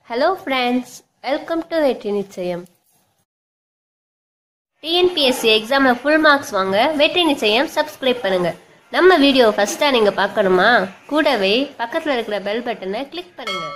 hello friends welcome to வெற்றி நிச்சயம் TNPSC எக்ஸாமில் ஃபுல் மார்க்ஸ் வாங்க வெற்றி நிச்சயம் சப்ஸ்கிரைப் பண்ணுங்க நம்ம வீடியோ ஃபஸ்ட்டாக நீங்கள் பார்க்கணுமா கூடவே பக்கத்தில் இருக்கிற பெல் பட்டனை கிளிக் பண்ணுங்க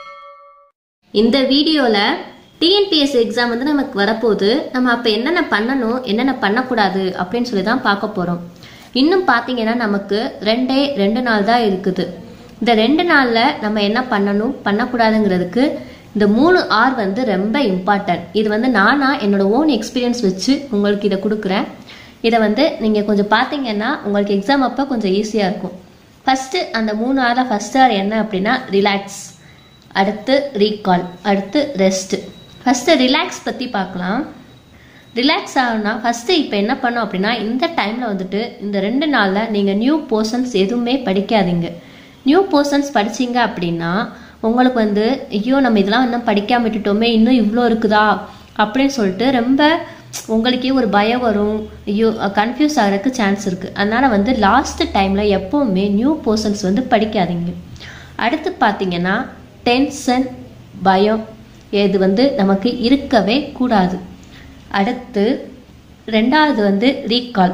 இந்த வீடியோவில் டிஎன்பிஎஸ்சி எக்ஸாம் வந்து நமக்கு வரப்போகுது நம்ம அப்போ என்னென்ன பண்ணணும் என்னென்ன பண்ணக்கூடாது அப்படின்னு சொல்லி தான் பார்க்க போகிறோம் இன்னும் பார்த்தீங்கன்னா நமக்கு ரெண்டே ரெண்டு நாள் தான் இருக்குது இந்த ரெண்டு நாளில் நம்ம என்ன பண்ணணும் பண்ணக்கூடாதுங்கிறதுக்கு இந்த மூணு ஆர் வந்து ரொம்ப இம்பார்ட்டன்ட் இது வந்து நானா என்னோட ஓன் எக்ஸ்பீரியன்ஸ் வச்சு உங்களுக்கு இதை கொடுக்குறேன் இதை வந்து நீங்கள் கொஞ்சம் பார்த்தீங்கன்னா உங்களுக்கு எக்ஸாம் அப்போ கொஞ்சம் ஈஸியாக இருக்கும் ஃபஸ்ட்டு அந்த மூணு ஆரில் ஃபஸ்ட் ஆர் என்ன அப்படின்னா ரிலாக்ஸ் அடுத்து ரீகால் அடுத்து ரெஸ்ட் ஃபஸ்ட்டு ரிலாக்ஸ் பற்றி பார்க்கலாம் ரிலாக்ஸ் ஆகணும்னா ஃபஸ்ட்டு இப்போ என்ன பண்ணோம் அப்படின்னா இந்த டைமில் வந்துட்டு இந்த ரெண்டு நாளில் நீங்கள் நியூ போர்ஷன்ஸ் எதுவுமே படிக்காதீங்க நியூ போர்ஷன்ஸ் படிச்சீங்க அப்படின்னா உங்களுக்கு வந்து ஐயோ நம்ம இதெல்லாம் இன்னும் படிக்காம விட்டுட்டோமே இன்னும் இவ்வளோ இருக்குதா அப்படின்னு சொல்லிட்டு ரொம்ப உங்களுக்கே ஒரு பயம் வரும் ஐயோ கன்ஃபியூஸ் ஆகிறதுக்கு சான்ஸ் இருக்குது அதனால் வந்து லாஸ்ட் டைமில் எப்போவுமே நியூ போர்ஷன்ஸ் வந்து படிக்காதீங்க அடுத்து பார்த்தீங்கன்னா டென்ஷன் பயம் இது வந்து நமக்கு இருக்கவே கூடாது அடுத்து ரெண்டாவது வந்து ரீகால்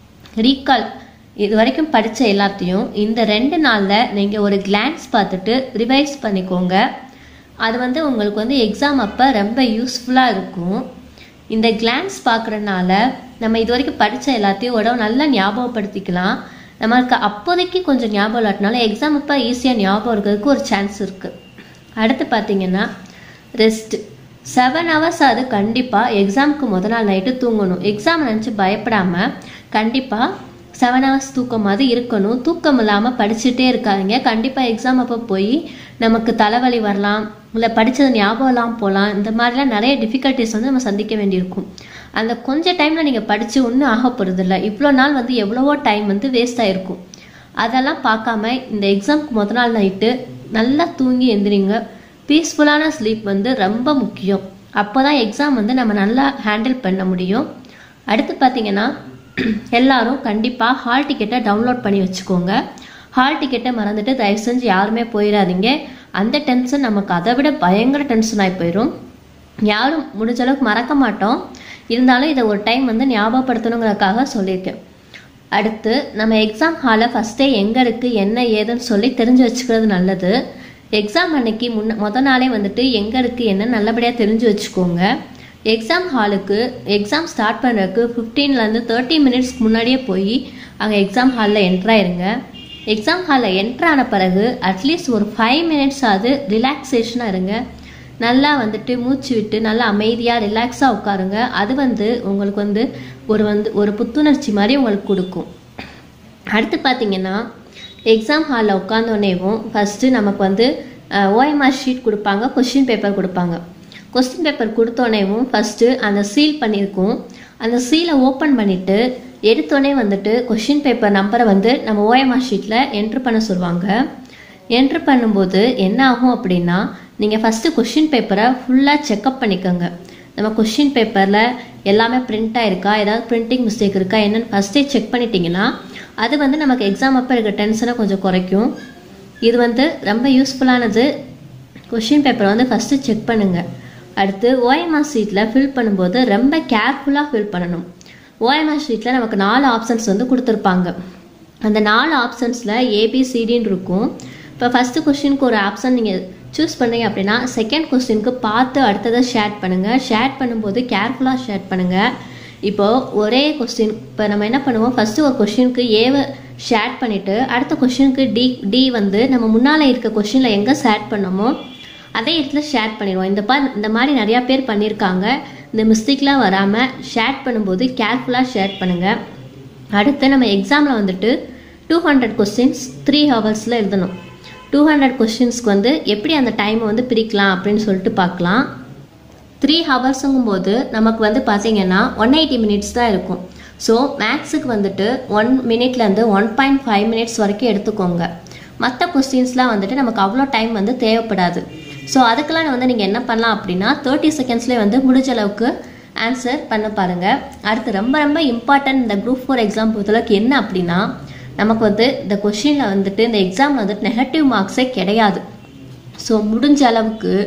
ரீகால் இது வரைக்கும் படித்த எல்லாத்தையும் இந்த ரெண்டு நாளில் நீங்கள் ஒரு கிளான்ஸ் பார்த்துட்டு ரிவைஸ் பண்ணிக்கோங்க அது வந்து உங்களுக்கு வந்து எக்ஸாம் அப்போ ரொம்ப யூஸ்ஃபுல்லாக இருக்கும் இந்த கிளான்ஸ் பார்க்குறதுனால நம்ம இது வரைக்கும் படித்த எல்லாத்தையும் உடம்பு நல்லா ஞாபகப்படுத்திக்கலாம் நம்மளுக்கு அப்போதைக்கு கொஞ்சம் ஞாபகம் இல்லாட்டினாலும் எக்ஸாம் அப்போ ஈஸியாக ஞாபகம் இருக்கிறதுக்கு ஒரு சான்ஸ் இருக்குது அடுத்து பார்த்தீங்கன்னா ரெஸ்ட் செவன் ஹவர்ஸ் அது கண்டிப்பாக எக்ஸாமுக்கு முத நாள் நைட்டு தூங்கணும் எக்ஸாம் நினச்சி பயப்படாமல் கண்டிப்பாக செவன் ஹவர்ஸ் தூக்கமாவது இருக்கணும் தூக்கம் இல்லாமல் படிச்சுட்டே இருக்காதீங்க கண்டிப்பாக எக்ஸாம் அப்போ போய் நமக்கு தலைவலி வரலாம் இல்லை படித்தது ஞாபகம் இல்லாமல் போகலாம் இந்த மாதிரிலாம் நிறைய டிஃபிகல்ட்டிஸ் வந்து நம்ம சந்திக்க வேண்டியிருக்கும் அந்த கொஞ்சம் டைமில் நீங்கள் படித்து ஒன்றும் ஆக போகிறதில்ல இவ்வளோ நாள் வந்து எவ்வளவோ டைம் வந்து வேஸ்ட் ஆகிருக்கும் அதெல்லாம் பார்க்காம இந்த எக்ஸாம்க்கு முத நாள் நைட்டு நல்லா தூங்கி எந்திரிங்க பீஸ்ஃபுல்லான ஸ்லீப் வந்து ரொம்ப முக்கியம் அப்போ தான் எக்ஸாம் வந்து நம்ம நல்லா ஹேண்டில் பண்ண முடியும் அடுத்து பார்த்தீங்கன்னா எல்லாரும் கண்டிப்பாக ஹால் டிக்கெட்டை டவுன்லோட் பண்ணி வச்சுக்கோங்க ஹால் டிக்கெட்டை மறந்துட்டு தயவு செஞ்சு யாருமே போயிடாதீங்க அந்த டென்ஷன் நமக்கு அதை விட பயங்கர டென்ஷன் ஆகி போயிடும் யாரும் முடிஞ்ச அளவுக்கு மறக்க மாட்டோம் இருந்தாலும் இதை ஒரு டைம் வந்து ஞாபகப்படுத்தணுங்கிறதுக்காக சொல்லியிருக்கேன் அடுத்து நம்ம எக்ஸாம் ஹாலை ஃபஸ்ட்டே எங்கே இருக்குது என்ன ஏதுன்னு சொல்லி தெரிஞ்சு வச்சுக்கிறது நல்லது எக்ஸாம் அன்னைக்கு முன்ன முத நாளே வந்துட்டு எங்கே இருக்குது என்ன நல்லபடியாக தெரிஞ்சு வச்சுக்கோங்க எக்ஸாம் ஹாலுக்கு எக்ஸாம் ஸ்டார்ட் பண்ணுறதுக்கு ஃபிஃப்டீன்லேருந்து தேர்ட்டி மினிட்ஸ்க்கு முன்னாடியே போய் அங்கே எக்ஸாம் ஹாலில் என்ட்ராயிருங்க எக்ஸாம் ஹாலில் என்ட்ரான பிறகு அட்லீஸ்ட் ஒரு ஃபைவ் மினிட்ஸ் ஆகுது ரிலாக்ஸேஷனாக இருங்க நல்லா வந்துட்டு மூச்சு விட்டு நல்லா அமைதியாக ரிலாக்ஸாக உட்காருங்க அது வந்து உங்களுக்கு வந்து ஒரு வந்து ஒரு புத்துணர்ச்சி மாதிரி உங்களுக்கு கொடுக்கும் அடுத்து பார்த்தீங்கன்னா எக்ஸாம் ஹாலில் உட்காந்தோடனேவும் ஃபஸ்ட்டு நமக்கு வந்து ஓஎம்ஆர் ஷீட் கொடுப்பாங்க கொஷின் பேப்பர் கொடுப்பாங்க கொஸ்டின் பேப்பர் கொடுத்தோடனேவும் ஃபஸ்ட்டு அந்த சீல் பண்ணியிருக்கும் அந்த சீலை ஓப்பன் பண்ணிவிட்டு எடுத்தோடனே வந்துட்டு கொஷின் பேப்பர் நம்பரை வந்து நம்ம ஓஎம்ஆர் ஷீட்டில் என்ட்ரு பண்ண சொல்லுவாங்க என்ட்ரு பண்ணும்போது என்ன ஆகும் அப்படின்னா நீங்கள் ஃபஸ்ட்டு கொஷின் பேப்பரை ஃபுல்லாக செக்அப் பண்ணிக்கோங்க நம்ம கொஷின் பேப்பரில் எல்லாமே பிரிண்ட் ஆயிருக்கா ஏதாவது பிரிண்டிங் மிஸ்டேக் இருக்கா என்னன்னு ஃபஸ்ட்டே செக் பண்ணிட்டீங்கன்னா அது வந்து நமக்கு எக்ஸாம் அப்போ இருக்க டென்ஷனை கொஞ்சம் குறைக்கும் இது வந்து ரொம்ப யூஸ்ஃபுல்லானது கொஷின் பேப்பரை வந்து ஃபஸ்ட்டு செக் பண்ணுங்கள் அடுத்து ஓஎம்ஆர் ஷீட்டில் ஃபில் பண்ணும்போது ரொம்ப கேர்ஃபுல்லாக ஃபில் பண்ணணும் ஓஎம்ஆர் ஷீட்டில் நமக்கு நாலு ஆப்ஷன்ஸ் வந்து கொடுத்துருப்பாங்க அந்த நாலு ஆப்ஷன்ஸில் ஏபிசிடின்னு இருக்கும் இப்போ ஃபஸ்ட்டு கொஷினுக்கு ஒரு ஆப்ஷன் நீங்கள் சூஸ் பண்ணீங்க அப்படின்னா செகண்ட் கொஸ்டினுக்கு பார்த்து அடுத்ததை ஷேர் பண்ணுங்கள் ஷேர் பண்ணும்போது கேர்ஃபுல்லாக ஷேர் பண்ணுங்கள் இப்போது ஒரே கொஸ்டின் இப்போ நம்ம என்ன பண்ணுவோம் ஃபஸ்ட்டு ஒரு கொஷினுக்கு ஏவை ஷேர் பண்ணிவிட்டு அடுத்த கொஷினுக்கு டி டி வந்து நம்ம முன்னால் இருக்க கொஷினில் எங்கே ஷேர் பண்ணோமோ அதே இடத்துல ஷேர் பண்ணிடுவோம் இந்த பா இந்த மாதிரி நிறையா பேர் பண்ணியிருக்காங்க இந்த மிஸ்டேக்லாம் வராமல் ஷேர் பண்ணும்போது கேர்ஃபுல்லாக ஷேர் பண்ணுங்கள் அடுத்து நம்ம எக்ஸாமில் வந்துட்டு டூ ஹண்ட்ரட் கொஸ்டின்ஸ் த்ரீ ஹவர்ஸில் எழுதணும் டூ ஹண்ட்ரட் கொஸ்டின்ஸ்க்கு வந்து எப்படி அந்த டைமை வந்து பிரிக்கலாம் அப்படின்னு சொல்லிட்டு பார்க்கலாம் த்ரீ ஹவர்ஸுங்கும் போது நமக்கு வந்து பார்த்தீங்கன்னா ஒன் எயிட்டி மினிட்ஸ் தான் இருக்கும் ஸோ மேக்ஸுக்கு வந்துட்டு ஒன் மினிட்லேருந்து ஒன் பாயிண்ட் ஃபைவ் மினிட்ஸ் வரைக்கும் எடுத்துக்கோங்க மற்ற கொஸ்டின்ஸ்லாம் வந்துட்டு நமக்கு அவ்வளோ டைம் வந்து தேவைப்படாது ஸோ அதுக்கெல்லாம் வந்து நீங்கள் என்ன பண்ணலாம் அப்படின்னா தேர்ட்டி செகண்ட்ஸ்லேயே வந்து முடிஞ்ச அளவுக்கு ஆன்சர் பண்ண பாருங்கள் அடுத்து ரொம்ப ரொம்ப இம்பார்ட்டன்ட் இந்த குரூப் ஃபோர் எக்ஸாம் பொறுத்தளவுக்கு என்ன அப்படின்னா நமக்கு வந்து இந்த கொஷினில் வந்துட்டு இந்த எக்ஸாமில் வந்துட்டு நெகட்டிவ் மார்க்ஸே கிடையாது ஸோ முடிஞ்ச அளவுக்கு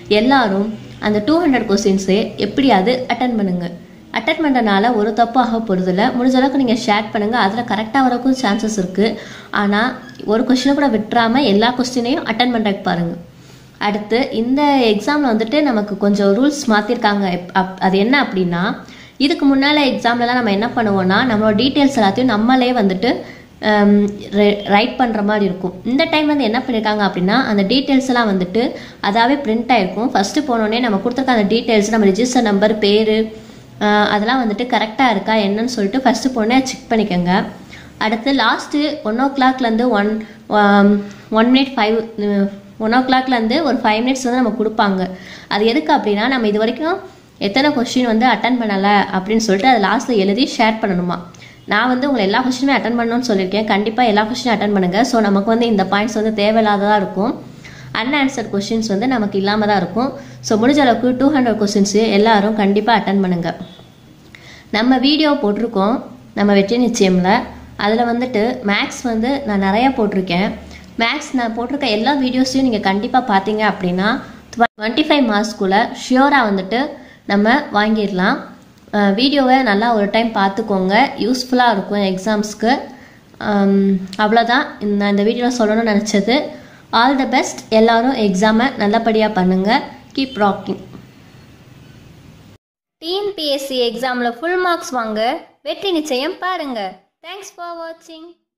எல்லாரும் அந்த டூ ஹண்ட்ரட் கொஸ்டின்ஸே எப்படியாவது அட்டன் பண்ணுங்க அட்டன் பண்ணுறனால ஒரு தப்பு ஆக போகிறதில்ல முடிஞ்ச அளவுக்கு நீங்கள் ஷேர் பண்ணுங்கள் அதில் கரெக்டாக வரக்கும் சான்சஸ் இருக்குது ஆனால் ஒரு கொஸ்டினை கூட விட்டுறாமல் எல்லா கொஸ்டினையும் அட்டன் பண்ணுறதுக்கு பாருங்கள் அடுத்து இந்த எக்ஸாமில் வந்துட்டு நமக்கு கொஞ்சம் ரூல்ஸ் மாற்றிருக்காங்க அது என்ன அப்படின்னா இதுக்கு முன்னால் எக்ஸாம்லலாம் நம்ம என்ன பண்ணுவோம்னா நம்மளோட டீட்டெயில்ஸ் எல்லாத்தையும் நம்மளே வந்துட்டு ரைட் பண்ணுற மாதிரி இருக்கும் இந்த டைம் வந்து என்ன பண்ணியிருக்காங்க அப்படின்னா அந்த டீட்டெயில்ஸ் எல்லாம் வந்துட்டு அதாவே பிரிண்ட் ஆயிருக்கும் ஃபஸ்ட்டு போனோடனே நம்ம கொடுத்துருக்க அந்த டீட்டெயில்ஸ் நம்ம ரிஜிஸ்டர் நம்பர் பேர் அதெல்லாம் வந்துட்டு கரெக்டாக இருக்கா என்னன்னு சொல்லிட்டு ஃபஸ்ட்டு போனே செக் பண்ணிக்கோங்க அடுத்து லாஸ்ட்டு ஒன் ஓ கிளாக்லேருந்து one one minute five one ஓ கிளாக்லேருந்து ஒரு ஃபைவ் மினிட்ஸ் வந்து நம்ம கொடுப்பாங்க அது எதுக்கு அப்படின்னா நம்ம இது வரைக்கும் எத்தனை கொஸ்டின் வந்து அட்டன் பண்ணலை அப்படின்னு சொல்லிட்டு அதை லாஸ்ட்டில் எழுதி ஷேர் பண்ணணுமா நான் வந்து உங்களை எல்லா கொஸ்டினுமே அட்டன் பண்ணணும்னு சொல்லியிருக்கேன் கண்டிப்பாக எல்லா கொஸ்டினும் அட்டன் பண்ணுங்கள் ஸோ நமக்கு வந்து இந்த பாயிண்ட்ஸ் வந்து தேவையில்லாததாக இருக்கும் அன்ஆன்சர்ட் கொஸ்டின்ஸ் வந்து நமக்கு இல்லாமல் தான் இருக்கும் ஸோ முடிஞ்ச அளவுக்கு டூ ஹண்ட்ரட் கொஸ்டின்ஸு எல்லாரும் கண்டிப்பாக அட்டன் பண்ணுங்கள் நம்ம வீடியோ போட்டிருக்கோம் நம்ம வெற்றி நிச்சயமில் அதில் வந்துட்டு மேக்ஸ் வந்து நான் நிறையா போட்டிருக்கேன் மேக்ஸ் நான் போட்டிருக்க எல்லா வீடியோஸையும் நீங்கள் கண்டிப்பாக பார்த்தீங்க அப்படின்னா டுவெண்ட்டி ஃபைவ் மார்க்ஸ்க்குள்ளே ஷியோராக வந்துட்டு நம்ம வாங்கிடலாம் வீடியோவை நல்லா ஒரு டைம் பார்த்துக்கோங்க யூஸ்ஃபுல்லாக இருக்கும் எக்ஸாம்ஸ்க்கு அவ்வளோதான் நான் இந்த வீடியோவில் சொல்லணும்னு நினச்சது ஆல் த பெஸ்ட் எல்லாரும் எக்ஸாமை நல்லபடியாக பண்ணுங்கள் கீப் ராக்கிங் டிஎன்பிஎஸ்சி எக்ஸாமில் ஃபுல் மார்க்ஸ் வாங்க வெற்றி நிச்சயம் பாருங்க தேங்க்ஸ் ஃபார் வாட்சிங்